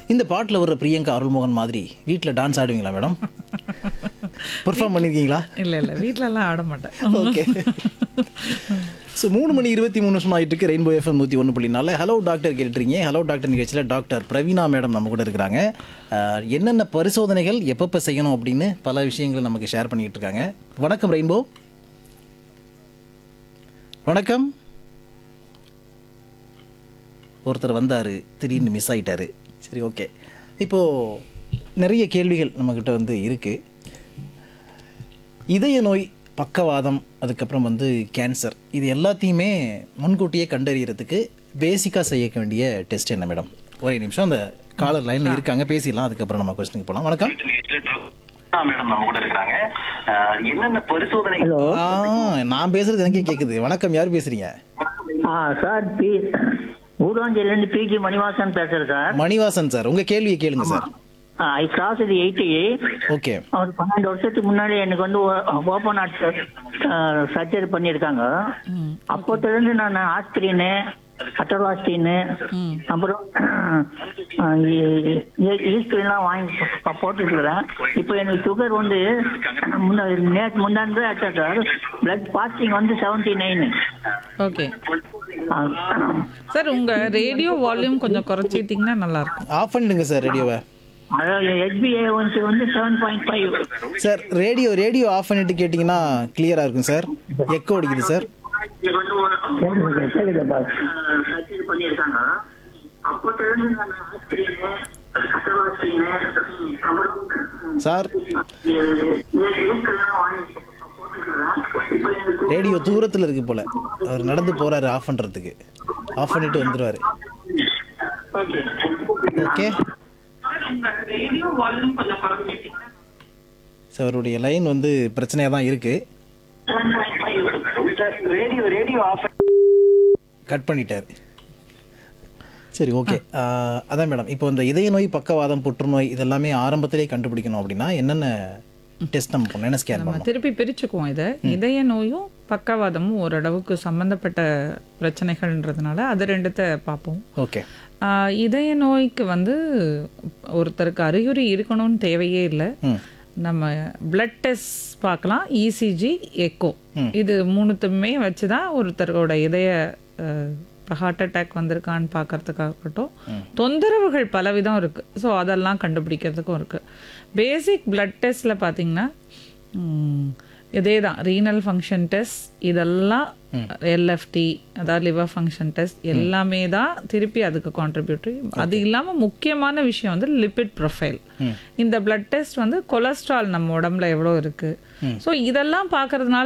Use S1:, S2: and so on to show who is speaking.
S1: இந்த பாட்டில் வர்ற பிரியங்கா அருள்மோகன் மாதிரி வீட்டில் டான்ஸ் ஆடுவீங்களா மேடம் பெர்ஃபார்ம் பண்ணியிருக்கீங்களா
S2: இல்லை இல்லை வீட்டிலலாம் ஆட மாட்டேன்
S1: ஓகே ஸோ மூணு மணி இருபத்தி மூணு நிமிஷம் ஆகிட்டு இருக்கு ரெயின்போ எஃப்எம் நூற்றி ஒன்று புள்ளி நாலு ஹலோ டாக்டர் கேட்டுறீங்க ஹலோ டாக்டர் நிகழ்ச்சியில் டாக்டர் பிரவீனா மேடம் நம்ம கூட இருக்கிறாங்க அஹ், என்னென்ன பரிசோதனைகள் எப்பப்போ செய்யணும் அப்படின்னு பல விஷயங்களை நமக்கு ஷேர் பண்ணிக்கிட்டு இருக்காங்க வணக்கம் ரெயின்போ வணக்கம் ஒருத்தர் வந்தார் திடீர்னு மிஸ் ஆயிட்டாரு சரி ஓகே இப்போது நிறைய கேள்விகள் நம்மக்கிட்ட வந்து இருக்குது இதய நோய் பக்கவாதம் அதுக்கப்புறம் வந்து கேன்சர் இது எல்லாத்தையுமே முன்கூட்டியே கண்டறியறதுக்கு பேசிக்காக செய்ய வேண்டிய டெஸ்ட் என்ன மேடம் ஒரே நிமிஷம் அந்த காலர் லைனில் இருக்காங்க பேசிடலாம் அதுக்கப்புறம் நம்ம கொஸ்டினுக்கு போகலாம் வணக்கம்
S3: மேடம் நம்ம கூட இருக்காங்க அஹ், என்னென்ன பரிசோதனை
S4: ஹலோ
S1: ஆ நான் பேசுறது எனக்கே கேட்குது வணக்கம் யார் பேசுறீங்க
S4: ஆ சார் பி ஊராஞ்சலேருந்து பிஜி மணிவாசன் பேசுறேன் சார்
S1: மணிவாசன் சார் உங்க கேள்வியை கேளுங்க சார்
S4: ஐ கிராஸ் இது எயிட்டி
S1: ஓகே
S4: ஒரு பன்னெண்டு வருஷத்துக்கு முன்னாடி எனக்கு வந்து ஓப்பன் ஹார்ட் சர்ஜரி பண்ணியிருக்காங்க அப்போத்திலிருந்து நான் ஆஸ்பிரின் அட்டர்வாஸ்டின் அப்புறம் ஈஸ்பிரின்லாம் வாங்கி போ- போட்டுருக்கிறேன் இப்போ எனக்கு சுகர் வந்து முன்ன நேற்று முன்னாடி ஆச்சா சார் பிளட் பாஸ்டிங் வந்து செவன்டி நைனு
S2: ஓகே சார் உங்கள் ரேடியோ வால்யூம் கொஞ்சம் குறைச்சிக்கிட்டிங்கன்னா நல்லாயிருக்கும்
S1: ஆஃப் பண்ணிடுங்க சார் ரேடியோவை
S4: அதாவது எஸ்பிஐ வந்து வந்து seven point five
S1: sir radio radio off பண்ணிட்டு கேட்டிங்கன்னா கிளியராக இருக்கும் சார் எக்கோ அடிக்குது சார்
S4: சர்ஜரி பண்ணியிருக்காங்க அப்போத்திலிருந்து நான் ஆஸ்பிரின் அட்டர்வாஸ்டின் அப்புறம்
S1: சார்
S4: ஈஸ்பிரின்லாம் வாங்கி போட்டுருக்கிறேன் இப்போ எனக்கு
S1: ரேடியோ தூரத்தில் இருக்கு போல அவர் நடந்து போறாரு ஆஃப் பண்றதுக்கு ஆஃப் பண்ணிட்டு வந்துருவாரு ஓகே சார் அவருடைய லைன் வந்து பிரச்சனையாக தான் இருக்கு
S3: ரேடியோ ரேடியோ ஆஃப்
S1: கட் பண்ணிட்டாரு சரி ஓகே அதான் மேடம் இப்போ இந்த இதய நோய் பக்கவாதம் புற்றுநோய் இதெல்லாமே ஆரம்பத்திலே கண்டுபிடிக்கணும் அப்படின்னா என்னென்ன டெஸ்ட் நம்ம பண்ணணும் என்ன ஸ்கேன்
S2: நம்ம
S1: பண்ணணும்
S2: திருப்பி பிரிச்சுக்குவோம் இதை இதய நோயும் பக்கவாதமும் ஓரளவுக்கு சம்மந்தப்பட்ட பிரச்சனைகள்ன்றதுனால அது ரெண்டுத்தை பார்ப்போம்
S1: ஓகே
S2: ஆஹ் இதய நோய்க்கு வந்து ஒருத்தருக்கு அறிகுறி இருக்கணும்னு தேவையே இல்லை
S1: ம்
S2: நம்ம பிளட் டெஸ்ட் பார்க்கலாம் இசிஜி எக்கோ இது மூணுத்துமே வச்சு தான் ஒருத்தரோட இதய ஹார்ட் அட்டாக் வந்திருக்கான்னு பார்க்கறதுக்காகட்டும் தொந்தரவுகள் பலவிதம் இருக்கு ஸோ அதெல்லாம் கண்டுபிடிக்கிறதுக்கும் இருக்கு பேசிக் பிளட் டெஸ்ட்டில் பார்த்தீங்கன்னா ம், இதே தான் ரீனல் ஃபங்க்ஷன் டெஸ்ட் இதெல்லாம் எல்எஃப்டி அதாவது லிவர் ஃபங்க்ஷன் டெஸ்ட் எல்லாமே தான் திருப்பி அதுக்கு கான்ட்ரிபியூட்டரி அது இல்லாமல் முக்கியமான விஷயம் வந்து லிபிட் ப்ரொஃபைல் இந்த பிளட் டெஸ்ட் வந்து கொலஸ்ட்ரால் நம்ம உடம்புல எவ்வளோ இருக்கு ஸோ இதெல்லாம் பார்க்கறதுனால